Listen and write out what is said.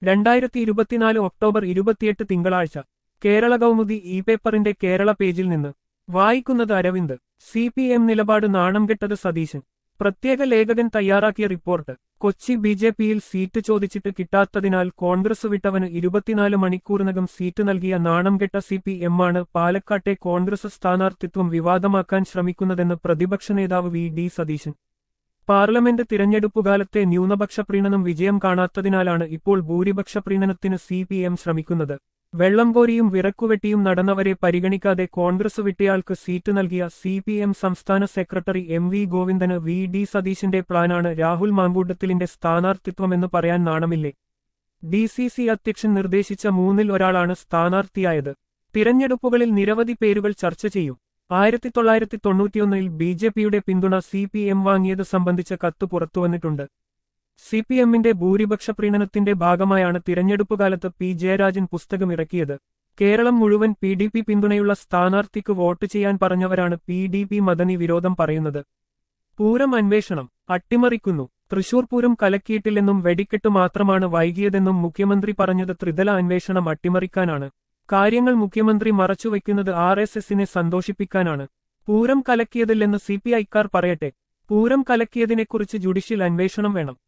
രണ്ടായിരത്തി ഇരുപത്തിനാല് ഒക്ടോബർ ഇരുപത്തിയെട്ട് തിങ്കളാഴ്ച കേരള കൗമുദി ഇ പേപ്പറിന്റെ കേരള പേജിൽ നിന്ന് വായിക്കുന്നത് അരവിന്ദ് സി പി എം നിലപാട് നാണം കെട്ടത് സതീശൻ പ്രത്യേക ലേഖകൻ തയ്യാറാക്കിയ റിപ്പോർട്ട് കൊച്ചി ബി ജെ പിയിൽ സീറ്റ് ചോദിച്ചിട്ട് കിട്ടാത്തതിനാൽ കോൺഗ്രസ് വിട്ടവന് ഇരുപത്തിനാല് മണിക്കൂറിനകം സീറ്റ് നൽകിയ നാണം കെട്ട സി പി എമ്മാണ് പാലക്കാട്ടെ കോൺഗ്രസ് സ്ഥാനാർത്ഥിത്വം വിവാദമാക്കാൻ ശ്രമിക്കുന്നതെന്ന് പ്രതിപക്ഷ നേതാവ് വി ഡി സതീശൻ പാർലമെന്റ് തിരഞ്ഞെടുപ്പുകാലത്തെ ന്യൂനപക്ഷ പ്രീണനം വിജയം കാണാത്തതിനാലാണ് ഇപ്പോൾ ഭൂരിപക്ഷ പ്രീണനത്തിന് സി പി എം ശ്രമിക്കുന്നത് വെള്ളം കോരിയും വിറക്കുവെട്ടിയും നടന്നവരെ പരിഗണിക്കാതെ കോൺഗ്രസ് വിട്ടയാൾക്ക് സീറ്റ് നൽകിയ സി പി എം സംസ്ഥാന സെക്രട്ടറി എം വി ഗോവിന്ദന് വി ഡി സതീശിന്റെ പ്ലാനാണ് രാഹുൽ മാങ്കൂട്ടത്തിലിന്റെ സ്ഥാനാർത്ഥിത്വമെന്ന് പറയാൻ നാണമില്ലേ ഡി സി സി അധ്യക്ഷൻ നിർദ്ദേശിച്ച മൂന്നിൽ ഒരാളാണ് സ്ഥാനാർത്ഥിയായത് തിരഞ്ഞെടുപ്പുകളിൽ നിരവധി പേരുകൾ ചർച്ച ചെയ്യും ആയിരത്തി തൊള്ളായിരത്തി തൊണ്ണൂറ്റിയൊന്നിൽ ബി ജെ പിയുടെ പിന്തുണ സി പി എം വാങ്ങിയത് സംബന്ധിച്ച കത്ത് പുറത്തുവന്നിട്ടുണ്ട് സി പി എമ്മിന്റെ ഭൂരിപക്ഷ പ്രീണനത്തിന്റെ ഭാഗമായാണ് തിരഞ്ഞെടുപ്പുകാലത്ത് പി ജയരാജൻ പുസ്തകം ഇറക്കിയത് കേരളം മുഴുവൻ പി ഡി പി പിന്തുണയുള്ള സ്ഥാനാർത്ഥിക്ക് വോട്ട് ചെയ്യാൻ പറഞ്ഞവരാണ് പി ഡി പി മദനി വിരോധം പറയുന്നത് പൂരം അന്വേഷണം അട്ടിമറിക്കുന്നു തൃശൂർ പൂരം കലക്കിയിട്ടില്ലെന്നും വെടിക്കെട്ട് മാത്രമാണ് വൈകിയതെന്നും മുഖ്യമന്ത്രി പറഞ്ഞത് ത്രിതല അന്വേഷണം അട്ടിമറിക്കാനാണ് കാര്യങ്ങൾ മുഖ്യമന്ത്രി മറച്ചുവെക്കുന്നത് ആർ എസ് എസിനെ സന്തോഷിപ്പിക്കാനാണ് പൂരം കലക്കിയതില്ലെന്ന് സി പി ഐക്കാർ പറയട്ടെ പൂരം കലക്കിയതിനെക്കുറിച്ച് ജുഡീഷ്യൽ അന്വേഷണം വേണം